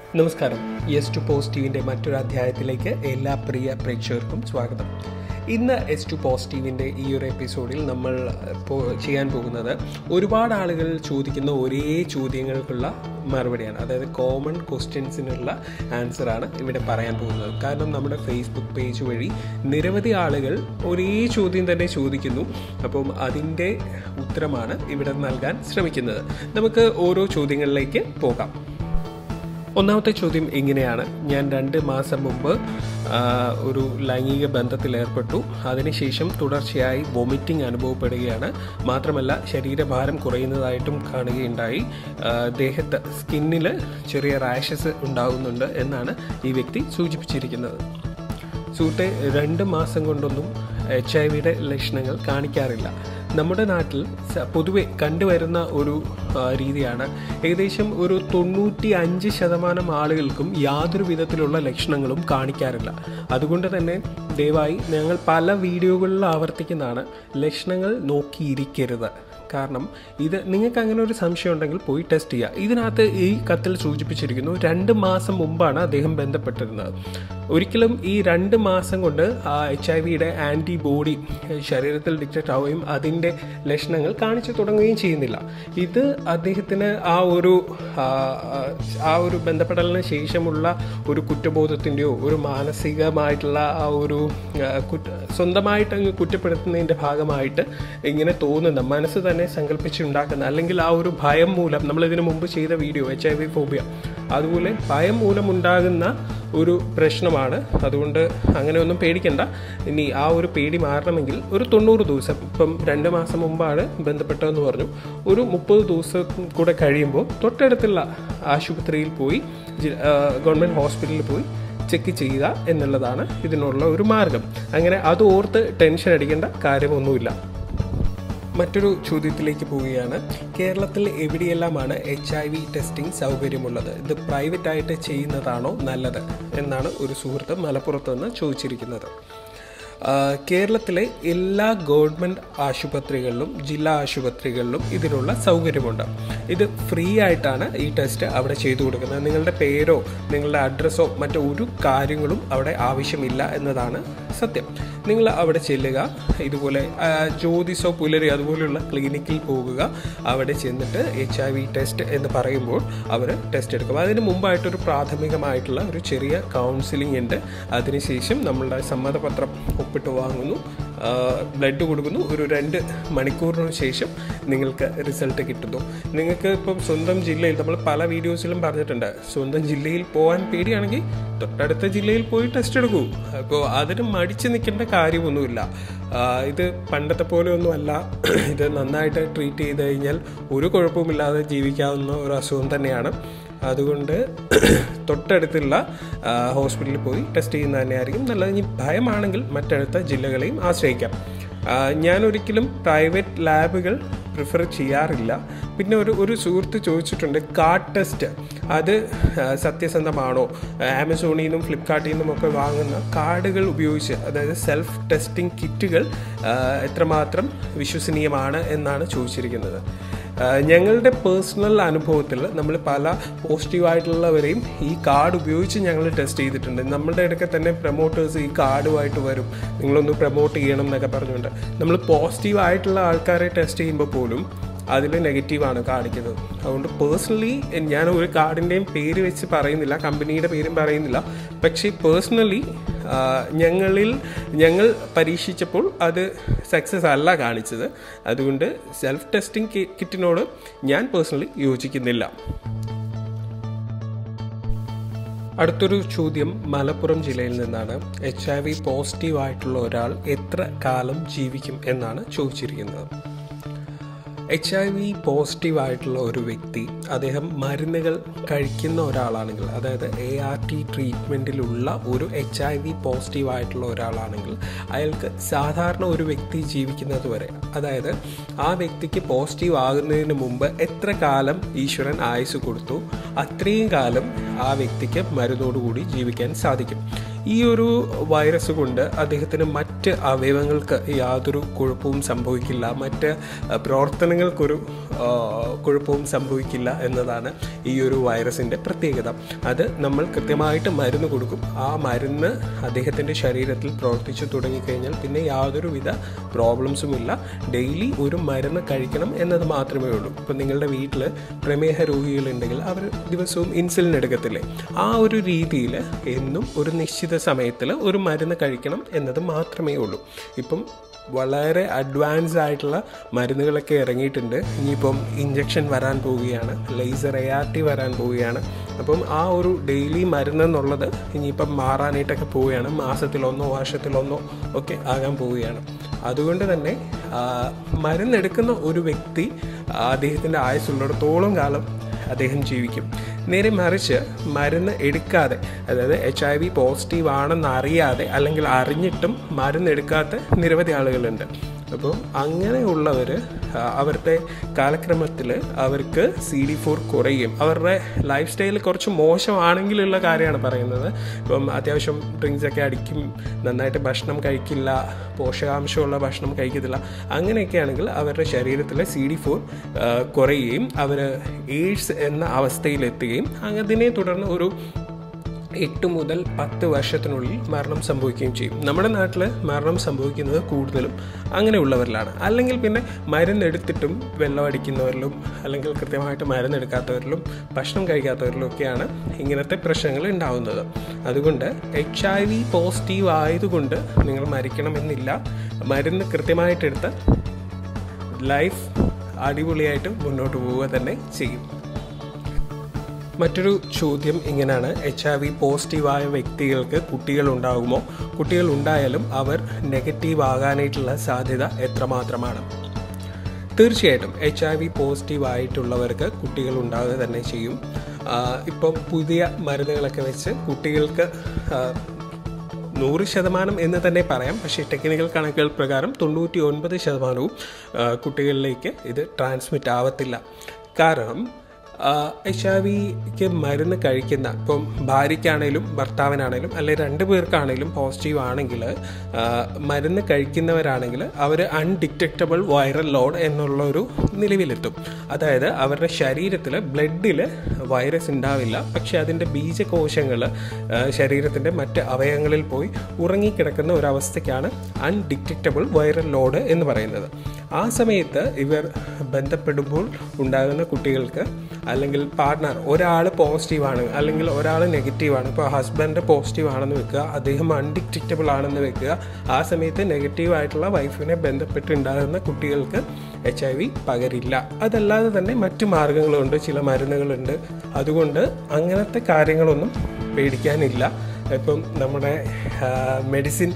നമസ്കാരം yes to പോസിറ്റീവിൻ്റെ മറ്റൊരു അധ്യായത്തിലേക്ക് എല്ലാ പ്രിയ പ്രേക്ഷകർക്കും സ്വാഗതം ഇന്ന് എസ് ടു പോസിറ്റീവിൻ്റെ ഈ ഒരു എപ്പിസോഡിൽ നമ്മൾ ഇപ്പോൾ ചെയ്യാൻ പോകുന്നത് ഒരുപാട് ആളുകൾ ചോദിക്കുന്ന ഒരേ ചോദ്യങ്ങൾക്കുള്ള മറുപടിയാണ് അതായത് കോമൺ ക്വസ്റ്റ്യൻസിനുള്ള ആൻസറാണ് ഇവിടെ പറയാൻ പോകുന്നത് കാരണം നമ്മുടെ ഫേസ്ബുക്ക് പേജ് വഴി നിരവധി ആളുകൾ ഒരേ ചോദ്യം തന്നെ ചോദിക്കുന്നു അപ്പം അതിൻ്റെ ഉത്തരമാണ് ഇവിടെ നൽകാൻ ശ്രമിക്കുന്നത് നമുക്ക് ഓരോ ചോദ്യങ്ങളിലേക്ക് പോകാം ഒന്നാമത്തെ ചോദ്യം ഇങ്ങനെയാണ് ഞാൻ രണ്ട് മാസം മുമ്പ് ആ, ഒരു ലൈംഗിക ബന്ധത്തിൽ ഏർപ്പെട്ടു അതിനുശേഷം തുടർച്ചയായി വൊമിറ്റിംഗ് അനുഭവപ്പെടുകയാണ് മാത്രമല്ല ശരീരഭാരം കുറയുന്നതായിട്ടും കാണുകയുണ്ടായി ആ, ദേഹത്ത് സ്കിന്നിൽ ചെറിയ റാഷസ് ഉണ്ടാകുന്നുണ്ട് എന്നാണ് ഈ വ്യക്തി സൂചിപ്പിച്ചിരിക്കുന്നത് സുഹൃത്തെ രണ്ട് മാസം കൊണ്ടൊന്നും എച്ച് ഐ വിയുടെ ലക്ഷണങ്ങൾ കാണിക്കാറില്ല നമ്മുടെ നാട്ടിൽ സ- പൊതുവെ കണ്ടുവരുന്ന ഒരു ആ, രീതിയാണ് ഏകദേശം ഒരു തൊണ്ണൂറ്റി അഞ്ച് ശതമാനം ആളുകൾക്കും യാതൊരു വിധത്തിലുള്ള ലക്ഷണങ്ങളും കാണിക്കാറില്ല അതുകൊണ്ട് തന്നെ ദയവായി ഞങ്ങൾ പല വീഡിയോകളിൽ ആവർത്തിക്കുന്നതാണ് ലക്ഷണങ്ങൾ നോക്കിയിരിക്കരുത് കാരണം ഇത് നിങ്ങൾക്ക് അങ്ങനെ ഒരു സംശയം ഉണ്ടെങ്കിൽ പോയി ടെസ്റ്റ് ചെയ്യുക ഇതിനകത്ത് ഈ കത്തിൽ സൂചിപ്പിച്ചിരിക്കുന്നു രണ്ട് മാസം മുമ്പാണ് അദ്ദേഹം ബന്ധപ്പെട്ടിരുന്നത് ഒരിക്കലും ഈ രണ്ട് മാസം കൊണ്ട് ആ എച്ച് ഐ വിയുടെ ആൻറ്റിബോഡി ശരീരത്തിൽ ഡിറ്റക്റ്റ് ആവുകയും അതിൻ്റെ ലക്ഷണങ്ങൾ കാണിച്ചു തുടങ്ങുകയും ചെയ്യുന്നില്ല ഇത് അദ്ദേഹത്തിന് ആ ഒരു ആ, ആ ഒരു ബന്ധപ്പെടലിന് ശേഷമുള്ള ഒരു കുറ്റബോധത്തിൻ്റെയോ ഒരു മാനസികമായിട്ടുള്ള ആ ഒരു ആ, കുറ്റ സ്വന്തമായിട്ട് അങ്ങ് കുറ്റപ്പെടുത്തുന്നതിൻ്റെ ഭാഗമായിട്ട് ഇങ്ങനെ തോന്നുന്ന മനസ്സ് തന്നെ സങ്കല്പിച്ചുണ്ടാക്കുന്ന അല്ലെങ്കിൽ ആ ഒരു ഭയം മൂലം നമ്മൾ ഇതിനു മുമ്പ് ചെയ്ത video H I V phobia അതുപോലെ ഭയം മൂലമുണ്ടാകുന്ന ഒരു പ്രശ്നമാണ് അതുകൊണ്ട് അങ്ങനെ ഒന്നും പേടിക്കണ്ട ഇനി ആ ഒരു പേടി മാറണമെങ്കിൽ ഒരു തൊണ്ണൂറ് ദിവസം ഇപ്പം രണ്ട് മാസം മുമ്പാണ് ബന്ധപ്പെട്ടതെന്ന് പറഞ്ഞു ഒരു മുപ്പത് ദിവസം കൂടെ കഴിയുമ്പോൾ തൊട്ടടുത്തുള്ള ആശുപത്രിയിൽ പോയി ജി- ആ, ഗവൺമെൻറ് ഹോസ്പിറ്റലിൽ പോയി ചെക്ക് ചെയ്യുക എന്നുള്ളതാണ് ഇതിനുള്ള ഒരു മാർഗം അങ്ങനെ അത് ഓർത്ത് ടെൻഷൻ അടിക്കേണ്ട കാര്യമൊന്നുമില്ല മറ്റൊരു ചോദ്യത്തിലേക്ക് പോവുകയാണ് കേരളത്തിൽ എവിടെയെല്ലാമാണ് എച്ച് ഐ വി ടെസ്റ്റിംഗ് സൗകര്യമുള്ളത് ഇത് പ്രൈവറ്റ് ആയിട്ട് ചെയ്യുന്നതാണോ നല്ലത് എന്നാണ് ഒരു സുഹൃത്ത് മലപ്പുറത്ത് നിന്ന് ചോദിച്ചിരിക്കുന്നത് ആ, കേരളത്തിലെ എല്ലാ ഗവൺമെൻറ് ആശുപത്രികളിലും ജില്ലാ ആശുപത്രികളിലും ഇതിനുള്ള സൗകര്യമുണ്ട് ഇത് ഫ്രീ ആയിട്ടാണ് ഈ ടെസ്റ്റ് അവിടെ ചെയ്തു കൊടുക്കുന്നത് നിങ്ങളുടെ പേരോ നിങ്ങളുടെ അഡ്രസ്സോ മറ്റു ഒരു കാര്യങ്ങളും അവിടെ ആവശ്യമില്ല എന്നതാണ് സത്യം നിങ്ങൾ അവിടെ ചെല്ലുക ഇതുപോലെ ആ, ജ്യോതിസോ പുലരി അതുപോലെയുള്ള ക്ലിനിക്കിൽ പോകുക അവിടെ ചെന്നിട്ട് എച്ച് ഐ വി ടെസ്റ്റ് എന്ന് പറയുമ്പോൾ അവർ ടെസ്റ്റ് എടുക്കും അതിന് മുമ്പായിട്ടൊരു പ്രാഥമികമായിട്ടുള്ള ഒരു ചെറിയ കൗൺസിലിംഗ് ഉണ്ട് അതിനുശേഷം നമ്മളുടെ സമ്മതപത്രം ഒപ്പിട്ട് വാങ്ങുന്നു ബ്ലഡ് കൊടുക്കുന്നു ഒരു രണ്ട് മണിക്കൂറിന് ശേഷം നിങ്ങൾക്ക് റിസൾട്ട് കിട്ടുന്നു നിങ്ങൾക്ക് ഇപ്പം സ്വന്തം ജില്ലയിൽ നമ്മൾ പല വീഡിയോസിലും പറഞ്ഞിട്ടുണ്ട് സ്വന്തം ജില്ലയിൽ പോകാൻ പേടിയാണെങ്കിൽ തൊട്ടടുത്ത ജില്ലയിൽ പോയി ടെസ്റ്റ് എടുക്കൂ അപ്പോൾ അതിന് മടിച്ച് നിൽക്കേണ്ട കാര്യമൊന്നുമില്ല ആ, ഇത് പണ്ടത്തെ പോലെ ഒന്നുമല്ല ഇത് നന്നായിട്ട് ട്രീറ്റ് ചെയ്ത് കഴിഞ്ഞാൽ ഒരു കുഴപ്പമില്ലാതെ ജീവിക്കാവുന്ന ഒരു അസുഖം തന്നെയാണ് അതുകൊണ്ട് തൊട്ടടുത്തുള്ള ആ, ഹോസ്പിറ്റലിൽ പോയി ടെസ്റ്റ് ചെയ്യുന്നത് തന്നെയായിരിക്കും നല്ലത് ഇനി ഭയമാണെങ്കിൽ മറ്റടുത്ത ജില്ലകളെയും ആശ്രയിക്കാം ആ, ഞാൻ ഒരിക്കലും പ്രൈവറ്റ് ലാബുകൾ പ്രിഫർ ചെയ്യാറില്ല പിന്നെ ഒരു ഒരു സുഹൃത്ത് ചോദിച്ചിട്ടുണ്ട് കാർഡ് ടെസ്റ്റ് അത് ആ, സത്യസന്ധമാണോ ആമസോണിൽ നിന്നും ഫ്ലിപ്കാർട്ടിൽ നിന്നും ഒക്കെ വാങ്ങുന്ന കാർഡുകൾ ഉപയോഗിച്ച് അതായത് സെൽഫ് ടെസ്റ്റിംഗ് കിറ്റുകൾ ആ, എത്രമാത്രം വിശ്വസനീയമാണ് എന്നാണ് ചോദിച്ചിരിക്കുന്നത് ആ, ഞങ്ങളുടെ പേഴ്സണൽ അനുഭവത്തിൽ നമ്മൾ പല പോസിറ്റീവായിട്ടുള്ളവരെയും ഈ കാർഡ് ഉപയോഗിച്ച് ഞങ്ങൾ ടെസ്റ്റ് ചെയ്തിട്ടുണ്ട് നമ്മളുടെ ഇടയ്ക്ക് തന്നെ പ്രൊമോട്ടേഴ്സ് ഈ കാർഡുമായിട്ട് വരും നിങ്ങളൊന്ന് പ്രൊമോട്ട് ചെയ്യണം എന്നൊക്കെ പറഞ്ഞുകൊണ്ട് നമ്മൾ പോസിറ്റീവ് ആയിട്ടുള്ള ആൾക്കാരെ ടെസ്റ്റ് ചെയ്യുമ്പോൾ പോലും അതിൽ നെഗറ്റീവാണ് കാണിക്കുന്നത് അതുകൊണ്ട് പേഴ്സണലി ഞാൻ ഒരു കാർഡിൻ്റെയും പേര് വെച്ച് പറയുന്നില്ല കമ്പനിയുടെ പേരും പറയുന്നില്ല പക്ഷേ പേഴ്സണലി ഞങ്ങളിൽ ഞങ്ങൾ പരീക്ഷിച്ചപ്പോൾ അത് സക്സസ് അല്ല കാണിച്ചത് അതുകൊണ്ട് സെൽഫ് ടെസ്റ്റിംഗ് കിറ്റിനോട് ഞാൻ പേഴ്സണലി യോജിക്കുന്നില്ല അടുത്തൊരു ചോദ്യം മലപ്പുറം ജില്ലയിൽ നിന്നാണ് എച്ച് ഐ വി പോസിറ്റീവ് ആയിട്ടുള്ള ഒരാൾ എത്ര കാലം ജീവിക്കും എന്നാണ് ചോദിച്ചിരിക്കുന്നത് എച്ച് ഐ വി പോസിറ്റീവ് ആയിട്ടുള്ള ഒരു വ്യക്തി അദ്ദേഹം മരുന്നുകൾ കഴിക്കുന്ന ഒരാളാണെങ്കിൽ അതായത് എ ആർ ടി ട്രീറ്റ്മെൻറ്റിലുള്ള ഒരു എച്ച് ഐ വി പോസിറ്റീവ് ആയിട്ടുള്ള ഒരാളാണെങ്കിൽ അയാൾക്ക് സാധാരണ ഒരു വ്യക്തി ജീവിക്കുന്നത് വരെ അതായത് ആ വ്യക്തിക്ക് പോസിറ്റീവ് ആകുന്നതിന് മുമ്പ് എത്ര കാലം ഈശ്വരൻ ആയുസ് കൊടുത്തു അത്രയും കാലം ആ വ്യക്തിക്ക് മരുന്നോടുകൂടി ജീവിക്കാൻ സാധിക്കും ഈ ഒരു വൈറസ് കൊണ്ട് അദ്ദേഹത്തിന് മറ്റ് അവയവങ്ങൾക്ക് യാതൊരു കുഴപ്പവും സംഭവിക്കില്ല മറ്റ് ആ, പ്രവർത്തനങ്ങൾക്കൊരു ആ, കുഴപ്പവും സംഭവിക്കില്ല എന്നതാണ് ഈ ഒരു വൈറസിൻ്റെ പ്രത്യേകത അത് നമ്മൾ കൃത്യമായിട്ട് മരുന്ന് കൊടുക്കും ആ മരുന്ന് അദ്ദേഹത്തിൻ്റെ ശരീരത്തിൽ പ്രവർത്തിച്ചു തുടങ്ങിക്കഴിഞ്ഞാൽ പിന്നെ യാതൊരുവിധ പ്രോബ്ലംസും ഇല്ല ഡെയിലി ഒരു മരുന്ന് കഴിക്കണം എന്നത് മാത്രമേ ഉള്ളൂ ഇപ്പം നിങ്ങളുടെ വീട്ടിൽ പ്രമേഹ രോഗികളുണ്ടെങ്കിൽ അവർ ദിവസവും ഇൻസുലിൻ എടുക്കത്തില്ലേ ആ ഒരു രീതിയിൽ എന്നും ഒരു നിശ്ചിത സമയത്തിൽ ഒരു മരുന്ന് കഴിക്കണം എന്നത് മാത്രമേ ഉള്ളൂ ഇപ്പം വളരെ അഡ്വാൻസ് ആയിട്ടുള്ള മരുന്നുകളൊക്കെ ഇറങ്ങിയിട്ടുണ്ട് ഇനിയിപ്പം ഇഞ്ചക്ഷൻ വരാൻ പോവുകയാണ് ലേസർ എ ആർ ടി വരാൻ പോവുകയാണ് അപ്പം ആ ഒരു ഡെയിലി മരുന്ന് എന്നുള്ളത് ഇനിയിപ്പം മാറാനായിട്ടൊക്കെ പോവുകയാണ് മാസത്തിലൊന്നോ വർഷത്തിലൊന്നോ ഒക്കെ ആകാൻ പോവുകയാണ് അതുകൊണ്ട് തന്നെ ആ, മരുന്നെടുക്കുന്ന ഒരു വ്യക്തി അദ്ദേഹത്തിൻ്റെ ആയുസ്സുള്ളിടത്തോളം കാലം അദ്ദേഹം ജീവിക്കും നേരെ മറിച്ച് മരുന്ന് എടുക്കാതെ അതായത് എച്ച് ഐ വി പോസിറ്റീവ് ആണെന്ന് അറിയാതെ അല്ലെങ്കിൽ അറിഞ്ഞിട്ടും മരുന്ന് എടുക്കാത്ത നിരവധി ആളുകളുണ്ട് അപ്പോൾ അങ്ങനെയുള്ളവർ അവരുടെ കാലക്രമത്തിൽ അവർക്ക് സി ഡി ഫോർ കുറയും അവരുടെ ലൈഫ് സ്റ്റൈൽ കുറച്ച് മോശമാണെങ്കിലുള്ള കാര്യമാണ് പറയുന്നത് ഇപ്പം അത്യാവശ്യം ഡ്രിങ്ക്സ് ഒക്കെ അടിക്കും നന്നായിട്ട് ഭക്ഷണം കഴിക്കില്ല പോഷകാംശമുള്ള ഭക്ഷണം കഴിക്കത്തില്ല അങ്ങനെയൊക്കെ ആണെങ്കിൽ അവരുടെ ശരീരത്തിലെ സി ഡി ഫോർ കുറയുകയും അവർ എയ്ഡ്സ് എന്ന അവസ്ഥയിലെത്തുകയും അതിനെ തുടർന്ന് ഒരു എട്ട് മുതൽ പത്ത് വർഷത്തിനുള്ളിൽ മരണം സംഭവിക്കുകയും ചെയ്യും നമ്മുടെ നാട്ടിൽ മരണം സംഭവിക്കുന്നത് കൂടുതലും അങ്ങനെയുള്ളവരിലാണ് അല്ലെങ്കിൽ പിന്നെ മരുന്നെടുത്തിട്ടും വെള്ളം അടിക്കുന്നവരിലും അല്ലെങ്കിൽ കൃത്യമായിട്ട് മരുന്നെടുക്കാത്തവരിലും ഭക്ഷണം കഴിക്കാത്തവരിലും ഒക്കെയാണ് ഇങ്ങനത്തെ പ്രശ്നങ്ങൾ ഉണ്ടാവുന്നത് അതുകൊണ്ട് എച്ച് ഐ വി പോസിറ്റീവ് ആയതുകൊണ്ട് നിങ്ങൾ മരിക്കണമെന്നില്ല മരുന്ന് കൃത്യമായിട്ടെടുത്ത് ലൈഫ് അടിപൊളിയായിട്ട് മുന്നോട്ട് പോവുക തന്നെ ചെയ്യും മറ്റൊരു ചോദ്യം ഇങ്ങനെയാണ് എച്ച് ഐ വി പോസിറ്റീവായ വ്യക്തികൾക്ക് കുട്ടികൾ ഉണ്ടാകുമോ കുട്ടികൾ ഉണ്ടായാലും അവർ നെഗറ്റീവ് ആകാനായിട്ടുള്ള സാധ്യത എത്രമാത്രമാണ് തീർച്ചയായിട്ടും എച്ച് ഐ വി പോസിറ്റീവ് ആയിട്ടുള്ളവർക്ക് കുട്ടികൾ ഉണ്ടാവുക തന്നെ ചെയ്യും ആ, ഇപ്പം പുതിയ മരുന്നുകളൊക്കെ വെച്ച് കുട്ടികൾക്ക് ആ, നൂറ് ശതമാനം എന്ന് തന്നെ പറയാം പക്ഷേ ടെക്നിക്കൽ കണക്കുകൾ പ്രകാരം തൊണ്ണൂറ്റി ഒൻപത് ശതമാനവും ആ, കുട്ടികളിലേക്ക് ഇത് ട്രാൻസ്മിറ്റ് ആവത്തില്ല കാരണം എച്ച് ഐ വിക്ക് മരുന്ന് കഴിക്കുന്ന ഇപ്പം ഭാര്യയ്ക്കാണേലും ഭർത്താവിനാണേലും അല്ലെങ്കിൽ രണ്ട് പേർക്കാണേലും പോസിറ്റീവ് ആണെങ്കിൽ ആ, മരുന്ന് കഴിക്കുന്നവരാണെങ്കിൽ അവർ അൺഡിറ്റക്റ്റബിൾ വൈറൽ ലോഡ് എന്നുള്ള ഒരു നിലവിലെത്തും അതായത് അവരുടെ ശരീരത്തിൽ ബ്ലഡിൽ വൈറസ് ഉണ്ടാവില്ല പക്ഷേ അതിൻ്റെ ബീജകോശങ്ങൾ ശരീരത്തിൻ്റെ മറ്റ് അവയവങ്ങളിൽ പോയി ഉറങ്ങിക്കിടക്കുന്ന ഒരവസ്ഥയ്ക്കാണ് അൺഡിറ്റക്റ്റബിൾ വൈറൽ ലോഡ് എന്ന് പറയുന്നത് ആ സമയത്ത് ഇവർ ബന്ധപ്പെടുമ്പോൾ ഉണ്ടാകുന്ന കുട്ടികൾക്ക് അല്ലെങ്കിൽ പാർട്ട്ണർ ഒരാൾ പോസിറ്റീവാണ് അല്ലെങ്കിൽ ഒരാൾ നെഗറ്റീവാണ് ഇപ്പോൾ ഹസ്ബൻഡ് പോസിറ്റീവ് ആണെന്ന് വെക്കുക അദ്ദേഹം അൺഡിറ്റക്റ്റബിൾ ആണെന്ന് വെക്കുക ആ സമയത്ത് നെഗറ്റീവ് ആയിട്ടുള്ള വൈഫിനെ ബന്ധപ്പെട്ടുണ്ടാകുന്ന കുട്ടികൾക്ക് എച്ച് ഐ വി പകരില്ല അതല്ലാതെ തന്നെ മറ്റു മാർഗങ്ങളുണ്ട് ചില മരുന്നുകളുണ്ട് അതുകൊണ്ട് അങ്ങനത്തെ കാര്യങ്ങളൊന്നും പേടിക്കാനില്ല ഇപ്പം നമ്മുടെ മെഡിസിൻ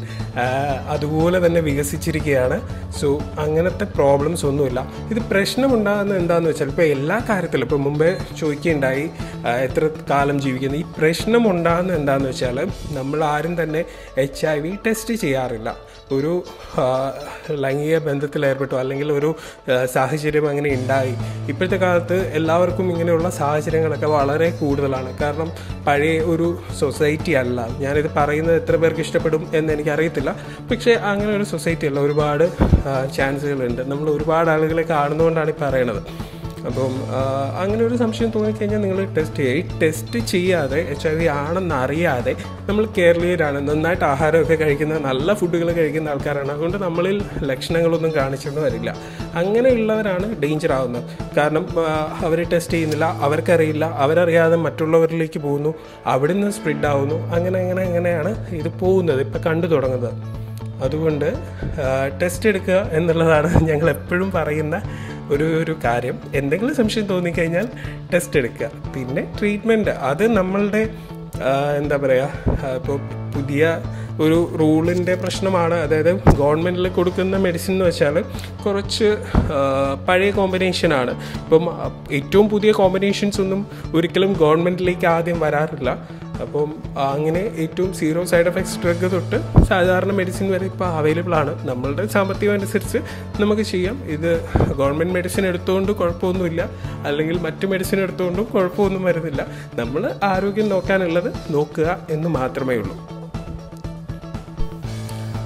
അതുപോലെ തന്നെ വികസിച്ചിരിക്കുകയാണ് സോ അങ്ങനത്തെ പ്രോബ്ലംസ് ഒന്നുമില്ല ഇത് പ്രശ്നമുണ്ടാകുന്നത് എന്താണെന്ന് വെച്ചാൽ ഇപ്പോൾ എല്ലാ കാര്യത്തിലും ഇപ്പോൾ മുമ്പേ ചോദിക്കുകയുണ്ടായി ആ, എത്ര കാലം ജീവിക്കുന്നു ഈ പ്രശ്നം ഉണ്ടാകുന്നത് എന്താണെന്ന് വെച്ചാൽ നമ്മൾ ആരും തന്നെ എച്ച് ഐ വി ടെസ്റ്റ് ചെയ്യാറില്ല ഒരു ആ, ലൈംഗിക ബന്ധത്തിൽ ഏർപ്പെട്ടു അല്ലെങ്കിൽ ഒരു ആ, സാഹചര്യം അങ്ങനെ ഉണ്ടായി ഇപ്പോഴത്തെ കാലത്ത് എല്ലാവർക്കും ഇങ്ങനെയുള്ള സാഹചര്യങ്ങളൊക്കെ വളരെ കൂടുതലാണ് കാരണം പഴയ ഒരു സൊസൈറ്റി അല്ല ഞാനിത് പറയുന്നത് എത്ര പേർക്ക് ഇഷ്ടപ്പെടും എന്ന് എനിക്കറിയത്തില്ല പക്ഷേ അങ്ങനെ ഒരു സൊസൈറ്റി അല്ല ഒരുപാട് ചാൻസുകളുണ്ട് നമ്മൾ ഒരുപാട് ആളുകളെ കാണുന്നതുകൊണ്ടാണ് ഈ പറയണത് അപ്പം ആ, അങ്ങനെ ഒരു സംശയം തോന്നിക്കഴിഞ്ഞാൽ നിങ്ങൾ ടെസ്റ്റ് ചെയ്യുക ഈ ടെസ്റ്റ് ചെയ്യാതെ എച്ച് ഐ വി ആണെന്ന് അറിയാതെ നമ്മൾ കേരളീയരാണ് നന്നായിട്ട് ആഹാരമൊക്കെ കഴിക്കുന്ന നല്ല ഫുഡുകൾ കഴിക്കുന്ന ആൾക്കാരാണ് അതുകൊണ്ട് നമ്മളിൽ ലക്ഷണങ്ങളൊന്നും കാണിച്ചുകൊണ്ട് വരില്ല അങ്ങനെയുള്ളവരാണ് ഡേഞ്ചർ ആവുന്നത് കാരണം അവർ ടെസ്റ്റ് ചെയ്യുന്നില്ല അവർക്കറിയില്ല അവരറിയാതെ മറ്റുള്ളവരിലേക്ക് പോകുന്നു അവിടുന്ന് സ്പ്രെഡ് ആവുന്നു അങ്ങനെ അങ്ങനെ അങ്ങനെയാണ് ഇത് പോകുന്നത് ഇപ്പം കണ്ടു തുടങ്ങുന്നത് അതുകൊണ്ട് ടെസ്റ്റ് എടുക്കുക എന്നുള്ളതാണ് ഞങ്ങൾ എപ്പോഴും പറയുന്ന ഒരു ഒരു കാര്യം എന്തെങ്കിലും സംശയം തോന്നിക്കഴിഞ്ഞാൽ ടെസ്റ്റ് എടുക്കുക പിന്നെ ട്രീറ്റ്മെൻറ്റ് അത് നമ്മളുടെ ആ, എന്താ പറയുക ഇപ്പോൾ പുതിയ ഒരു റൂളിൻ്റെ പ്രശ്നമാണ് അതായത് ഗവൺമെൻറ്റിൽ കൊടുക്കുന്ന മെഡിസിൻ എന്ന് വെച്ചാൽ കുറച്ച് ആ, പഴയ കോമ്പിനേഷനാണ് ഇപ്പം ആ, ഏറ്റവും പുതിയ കോമ്പിനേഷൻസ് ഒന്നും ഒരിക്കലും ഗവൺമെൻറ്റിലേക്ക് ആദ്യം വരാറില്ല അപ്പം അങ്ങനെ ഏറ്റവും സീറോ സൈഡ് എഫക്ട്സ് ഡ്രഗ് തൊട്ട് സാധാരണ മെഡിസിൻ വരെ ഇപ്പോൾ അവൈലബിൾ ആണ് നമ്മളുടെ സാമ്പത്തികം അനുസരിച്ച് നമുക്ക് ചെയ്യാം ഇത് ഗവൺമെൻറ് മെഡിസിൻ എടുത്തുകൊണ്ട് കുഴപ്പമൊന്നുമില്ല അല്ലെങ്കിൽ മറ്റു മെഡിസിൻ എടുത്തുകൊണ്ടും കുഴപ്പമൊന്നും വരുന്നില്ല നമ്മൾ ആരോഗ്യം നോക്കാനുള്ളത് നോക്കുക എന്ന് മാത്രമേ ഉള്ളൂ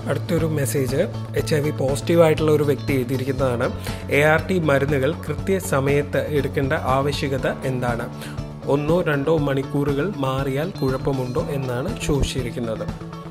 അടുത്തൊരു മെസ്സേജ് എച്ച് ഐ വി പോസിറ്റീവായിട്ടുള്ള ഒരു വ്യക്തി എഴുതിയിരിക്കുന്നതാണ് എ ആർ ടി മരുന്നുകൾ കൃത്യസമയത്ത് എടുക്കേണ്ട ആവശ്യകത എന്താണ് ഒന്നോ രണ്ടോ മണിക്കൂറുകൾ മാറിയാൽ കുഴപ്പമുണ്ടോ എന്നാണ് ചോദിച്ചിരിക്കുന്നത്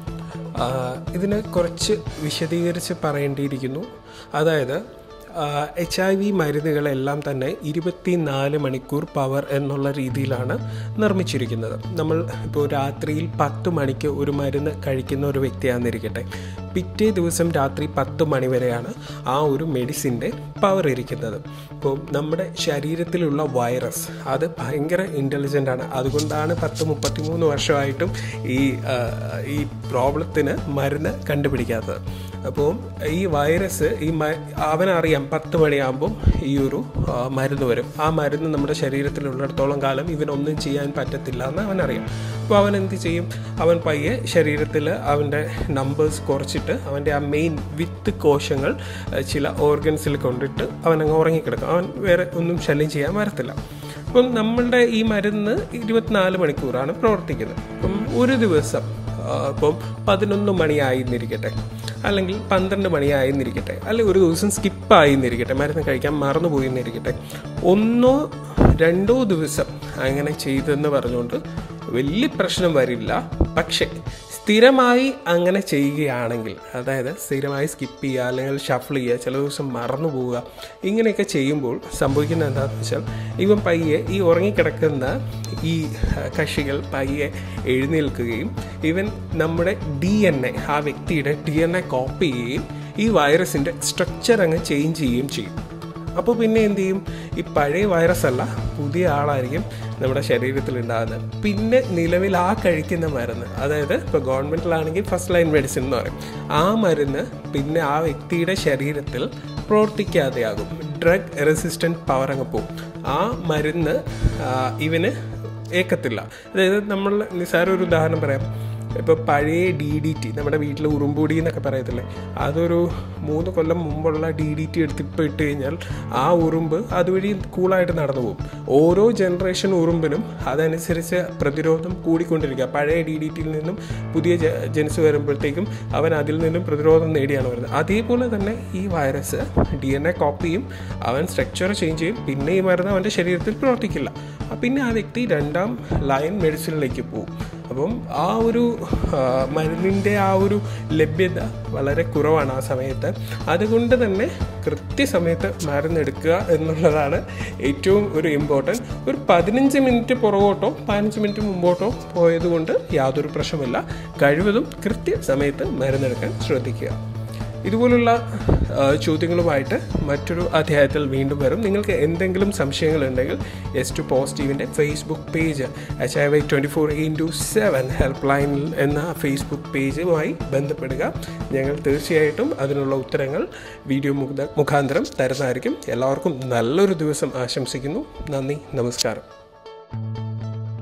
ആ, ഇതിന് കുറച്ച് വിശദീകരിച്ച് പറയേണ്ടിയിരിക്കുന്നു അതായത് എച്ച് ഐ വി മരുന്നുകളെല്ലാം തന്നെ ഇരുപത്തിനാല് മണിക്കൂർ പവർ എന്നുള്ള രീതിയിലാണ് നിർമ്മിച്ചിരിക്കുന്നത് നമ്മൾ ഇപ്പോൾ രാത്രിയിൽ പത്ത് മണിക്ക് ഒരു മരുന്ന് കഴിക്കുന്ന ഒരു വ്യക്തിയാണെന്നിരിക്കട്ടെ പിറ്റേ ദിവസം രാത്രി പത്ത് മണി വരെയാണ് ആ ഒരു മെഡിസിൻ്റെ പവർ ഇരിക്കുന്നത് ഇപ്പോൾ നമ്മുടെ ശരീരത്തിലുള്ള വൈറസ് അത് ഭയങ്കര ഇൻ്റലിജൻ്റ് ആണ് അതുകൊണ്ടാണ് പത്ത് മുപ്പത്തിമൂന്ന് വർഷമായിട്ടും ഈ ആ, ഈ പ്രോബ്ലത്തിന് മരുന്ന് കണ്ടുപിടിക്കാത്തത് അപ്പോൾ ഈ വൈറസ് ഈ മ അവനറിയാം പത്ത് മണിയാകുമ്പം ഈ ഒരു ആ, മരുന്ന് വരും ആ മരുന്ന് നമ്മുടെ ശരീരത്തിലുള്ളിടത്തോളം കാലം ഇവനൊന്നും ചെയ്യാൻ പറ്റത്തില്ല എന്ന് അവനറിയാം അപ്പോൾ അവൻ എന്ത് ചെയ്യും അവൻ പയ്യെ ശരീരത്തിൽ അവൻ്റെ നമ്പേഴ്സ് കുറച്ചിട്ട് അവൻ്റെ ആ മെയിൻ വിത്ത് കോശങ്ങൾ ആ, ചില ഓർഗൻസിൽ കൊണ്ടിട്ട് അവൻ അങ്ങ് ഉറങ്ങിക്കിടക്കും അവൻ വേറെ ഒന്നും ശല്യം ചെയ്യാൻ വരത്തില്ല അപ്പം നമ്മളുടെ ഈ മരുന്ന് ഇരുപത്തിനാല് മണിക്കൂറാണ് പ്രവർത്തിക്കുന്നത് അപ്പം ഒരു ദിവസം ആ, ഇപ്പം പതിനൊന്ന് മണിയായിരുന്നിരിക്കട്ടെ അല്ലെങ്കിൽ പന്ത്രണ്ട് മണിയായിരുന്നിരിക്കട്ടെ അല്ലെങ്കിൽ ഒരു ദിവസം സ്കിപ്പായിരുന്നിരിക്കട്ടെ മരുന്ന് കഴിക്കാൻ മറന്നു പോയിരുന്നിരിക്കട്ടെ ഒന്നോ രണ്ടോ ദിവസം അങ്ങനെ ചെയ്തെന്ന് പറഞ്ഞുകൊണ്ട് വലിയ പ്രശ്നം വരില്ല പക്ഷേ സ്ഥിരമായി അങ്ങനെ ചെയ്യുകയാണെങ്കിൽ അതായത് സ്ഥിരമായി സ്കിപ്പ് ചെയ്യുക അല്ലെങ്കിൽ ഷഫിൾ ചെയ്യുക ചില ദിവസം മറന്നു പോവുക ഇങ്ങനെയൊക്കെ ചെയ്യുമ്പോൾ സംഭവിക്കുന്നത് എന്താണെന്ന് വെച്ചാൽ ഇവൻ പയ്യെ ഈ ഉറങ്ങിക്കിടക്കുന്ന ഈ ആ, കക്ഷികൾ പയ്യെ എഴുന്നേൽക്കുകയും ഇവൻ നമ്മുടെ ഡി എൻ എ ആ വ്യക്തിയുടെ ഡി എൻ എ കോപ്പി ചെയ്യുകയും ഈ വൈറസിൻ്റെ സ്ട്രക്ചർ അങ്ങ് ചേഞ്ച് ചെയ്യുകയും ചെയ്യും അപ്പോൾ പിന്നെ എന്ത് ചെയ്യും ഈ പഴയ വൈറസ് അല്ല പുതിയ ആളായിരിക്കും നമ്മുടെ ശരീരത്തിൽ ഉണ്ടാകുന്നത് പിന്നെ നിലവിൽ ആ കഴിക്കുന്ന മരുന്ന് അതായത് ഇപ്പോൾ ഗവൺമെൻറ്റിലാണെങ്കിൽ ഫസ്റ്റ് ലൈൻ മെഡിസിൻ എന്ന് പറയും ആ മരുന്ന് പിന്നെ ആ വ്യക്തിയുടെ ശരീരത്തിൽ പ്രവർത്തിക്കാതെയാകും ഡ്രഗ് റെസിസ്റ്റൻറ്റ് പവർ അങ്ങ് പോകും ആ മരുന്ന് ആ, ഇവന് ഏക്കത്തില്ല അതായത് നമ്മൾ നിസ്സാര ഒരു ഉദാഹരണം പറയാം ഇപ്പോൾ പഴയ ഡി ഡി ടി നമ്മുടെ വീട്ടിൽ ഉറുമ്പൊടി എന്നൊക്കെ പറയത്തില്ലേ അതൊരു മൂന്ന് കൊല്ലം മുമ്പുള്ള ഡി ഡി ടി എടുത്ത് ഇപ്പോൾ ഇട്ട് കഴിഞ്ഞാൽ ആ ഉറുമ്പ് അതുവഴി കൂളായിട്ട് നടന്നു പോകും ഓരോ ജനറേഷൻ ഉറുമ്പിനും അതനുസരിച്ച് പ്രതിരോധം കൂടിക്കൊണ്ടിരിക്കുക പഴയ ഡി ഡി ടിയിൽ നിന്നും പുതിയ ജ- ജനിച്ച് വരുമ്പോഴത്തേക്കും അവൻ അതിൽ നിന്നും പ്രതിരോധം നേടിയാണ് വരുന്നത് അതേപോലെ തന്നെ ഈ വൈറസ് ഡി എൻ എ കോപ്പിയും അവൻ സ്ട്രക്ചർ ചേഞ്ച് ചെയ്യും പിന്നെ ഈ മരുന്ന് അവൻ്റെ ശരീരത്തിൽ പ്രവർത്തിക്കില്ല ആ പിന്നെ ആ വ്യക്തി രണ്ടാം ലൈൻ മെഡിസിനിലേക്ക് പോകും അപ്പം ആ ഒരു ആ, മരുന്നിൻ്റെ ആ ഒരു ലഭ്യത വളരെ കുറവാണ് ആ സമയത്ത് അതുകൊണ്ട് തന്നെ കൃത്യസമയത്ത് മരുന്നെടുക്കുക എന്നുള്ളതാണ് ഏറ്റവും ഒരു ഇമ്പോർട്ടൻറ്റ് ഒരു പതിനഞ്ച് മിനിറ്റ് പുറകോട്ടോ പതിനഞ്ച് മിനിറ്റ് മുമ്പോട്ടോ പോയതുകൊണ്ട് യാതൊരു പ്രശ്നമില്ല കഴിവതും കൃത്യസമയത്ത് മരുന്നെടുക്കാൻ ശ്രദ്ധിക്കുക ഇതുപോലുള്ള ആ, ചോദ്യങ്ങളുമായിട്ട് മറ്റൊരു അധ്യായത്തിൽ വീണ്ടും വരും നിങ്ങൾക്ക് എന്തെങ്കിലും സംശയങ്ങളുണ്ടെങ്കിൽ എസ് ടു പോസിറ്റീവിൻ്റെ Facebook page H I V twenty four into seven help ലൈനിൽ എന്ന ഫേസ്ബുക്ക് പേജുമായി ബന്ധപ്പെടുക ഞങ്ങൾ തീർച്ചയായിട്ടും അതിനുള്ള ഉത്തരങ്ങൾ വീഡിയോ മുഖ- മുഖാന്തരം തരുന്നതായിരിക്കും എല്ലാവർക്കും നല്ലൊരു ദിവസം ആശംസിക്കുന്നു നന്ദി നമസ്കാരം